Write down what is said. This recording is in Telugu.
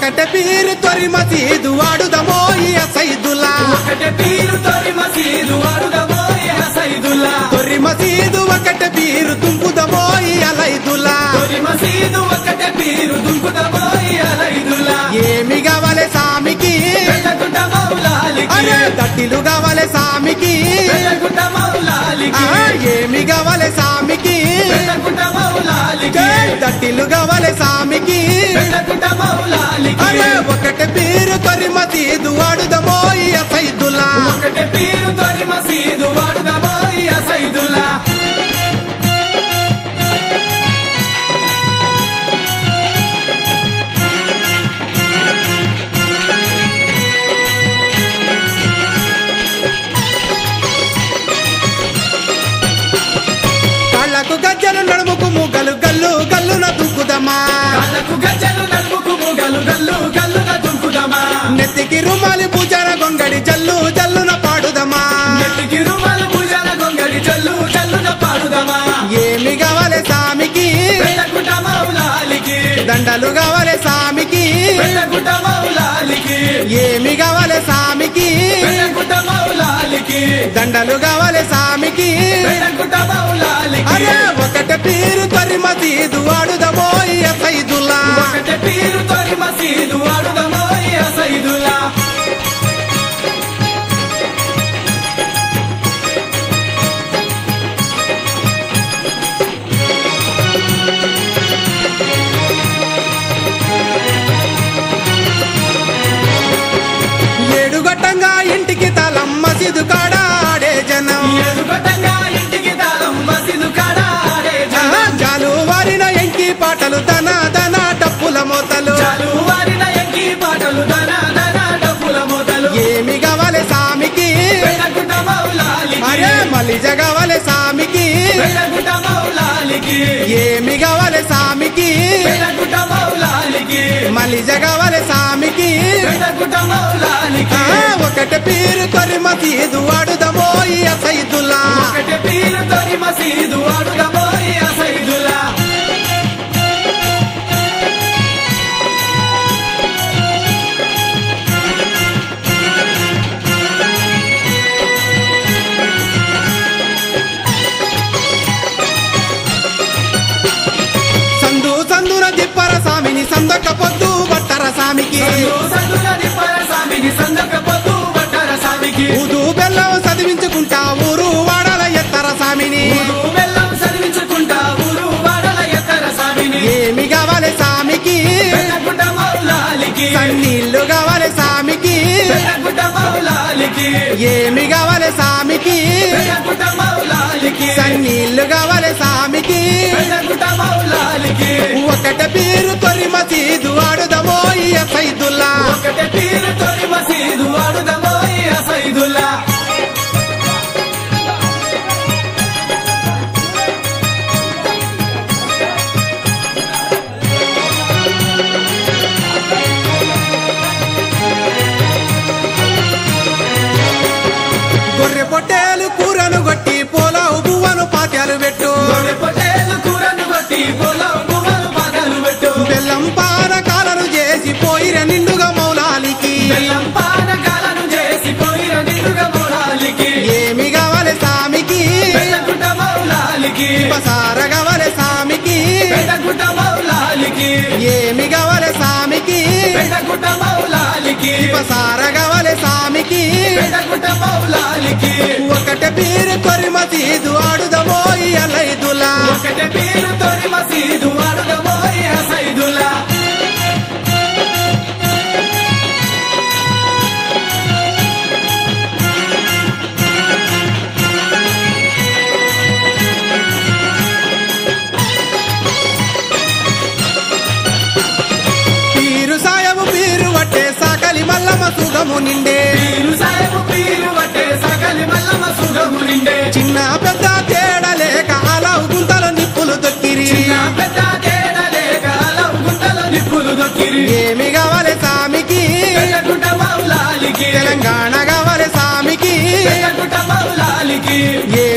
ఒకటే పీరు తొరి మసీదు వాడుదమో ఈ సైదులా ఒకటే పీరు తొలి మసీదు వాడుదమో ఈ హసైదుల్లా తొరి మసీదు ఒకటే పీరు తుంపుదమో ఈ అలైదులా తొలి మసీదు ఒకటే పీరు దుంకుదమో ఈ అలైదుల్లా ఏమి కావాలి సామికి వెళ్ళకుంట మౌలాలికి అరే దట్టిలు కావాలి సామికి వెళ్ళకుంట మౌలాలికి ఆ, ఏమి కావాలి సామికి వెళ్ళకుంట మౌలాలికి ఏయ్, దట్టిలు కావాలి సామికి వెళ్ళకుంట మౌలాలికి అరే ఒకటే పీరు తొరి మసీదు వాడుదమో ఈ సైదులా ఒకటే పీరు తొలి మసీదు వాడుదమో ఈ హసైదుల్లా కళ్ళకు గజ్జలు నడుముకు ముగ్గలు గల్లు గల్లున దుక్కుదమా కాళ్ళకు గజ్జలు నడుముకు మూగలు గల్లు గల్లున దుంకుదమా నెత్తికి రుమాలి పూజార గొంగడి జల్లు జల్లున పాడుదమా నెత్తికి రుమాలు భుజాల గొంగడి జల్లు జల్లున పాడుదమా ఏమి కావాలి సామికి వెళ్ళకుంట మౌలాలికి దండలు కావాలి సామికి వెళ్ళకుంట మౌలాలికి ఏమి కావాలి సామికి వెళ్ళకుంట మౌలాలికి దండలు కావాలి సామికి వెళ్ళకుంట మౌలాలికి అరే ఒకటే పీరు తొరి మసీదు వాడుదమో ఈ సైదుల్లా ఒకటే పీరు తొలి మసీదు వాడుదమో ఈ హసైదుల్లా ఏడు గట్టంగా ఇంటికి తలం మసీదు కాడ ఆడే జనం ఎదుగటంగా ఇంటికి తాళం మసీదు కాడ ఆడే జనం. ఆహా, జాలు వారిన ఎంకి పాటలు దన దన డప్పుల మోతలు చాలు వారిన ఎంకి పాటలు దన దన డప్పుల మోతలు ఏమి కావాలి సామికి వెళ్ళకుంట మౌలాలికి అరే మలిజ కావాలి సామికి వెళ్ళకుంట మౌలాలికి ఏమి కావాలి సామికి వెళ్ళకుంట మౌలాలికి మలిజ కావాలి సామికి వెళ్ళకుంట మౌలాలికి ఆ, ఒకటే పీరు తొరి మసీదు వాడుదమో ఈ సైదుల్లా ఒకటి పీరు తొలి మసీదు అడుగమో ఈ అసైదులా సందు సందున దిప్పర సామిని సందొక్క పొద్దు బట్టర సామికి సందులని పరసామిని సందక పొద్దు పట్టర సామికి ఊదు బెల్లం చదివించుకుంటా ఊరు వాడల ఎత్తర సామిని ఊరు బెల్లం చదివించుకుంటా ఊరు వాడల ఎత్తర సామిని ఏమి కావాలి సామికి వెళ్ళకుంట మౌలాలికి సన్నీళ్ళు కావాలి సామికి వెళ్ళకుంట మౌలాలికి ఏమి కావాలి సామికి వెళ్ళకుంట మౌలాలికి సన్నీళ్ళు కావాలి సామికి వెళ్ళకుంట మౌలాలికి ఒకట పీరు తొరి మసీదు ఆడుదమో ఈ సైదుల్లా ఒకటే పీరు తొలి మసీదు అడుగమో ఈ అసైదుల్లా గొర్రె పొట్టేలు కూరను కొట్టి పోలావు పువ్వను పాత్యాలు పెట్టు గొర్రె పొట్టేలు కూరను కొట్టి పొలం పువ్వులు పగలు పెట్టు బెల్లం పాన కాలను చేసి పోయిర నిండుగా మౌలాలికి బెల్లం పానకాలను చేసి పోయిన నిండుగా మౌలాలికి ఏమి కావాలి సామికి వెళ్ళకుంట మౌలాలికి పసార కావాలి సామికి వెళ్ళకుంట మౌలాలికి ఏమి కావాలి సామికి వెళ్ళకుంట మౌలాలికి పసార కావాలి సామికి వెళ్ళకుంట మౌలాలికి ఒకటే పీరు తొరి మసీదు ఆడుదమో ఈ అలైదులా ఒకటే పీరు తొలి మసీదు అడుగమో ఈ అసైదులా పీరు సాయము పీరు వట్టే సాకలి మల్లమ సుగము నిండే పీరు సాయము పీరు వట్టే సకలి మల్లమ సుగము నిండే చిన్న పెద్ద తేడా లేక అలావు గుంతల నిప్పులు దొక్కిరి చిన్న పెద్ద తేడా లేక అలవు గుంటలో నిప్పులు దొక్కిరి ఏమి కావాలి సామికి వెళ్ళకుంట మౌలాలికి తెలంగాణ కావాలి సామికి వెళ్ళకుంట మౌలాలికి ఏ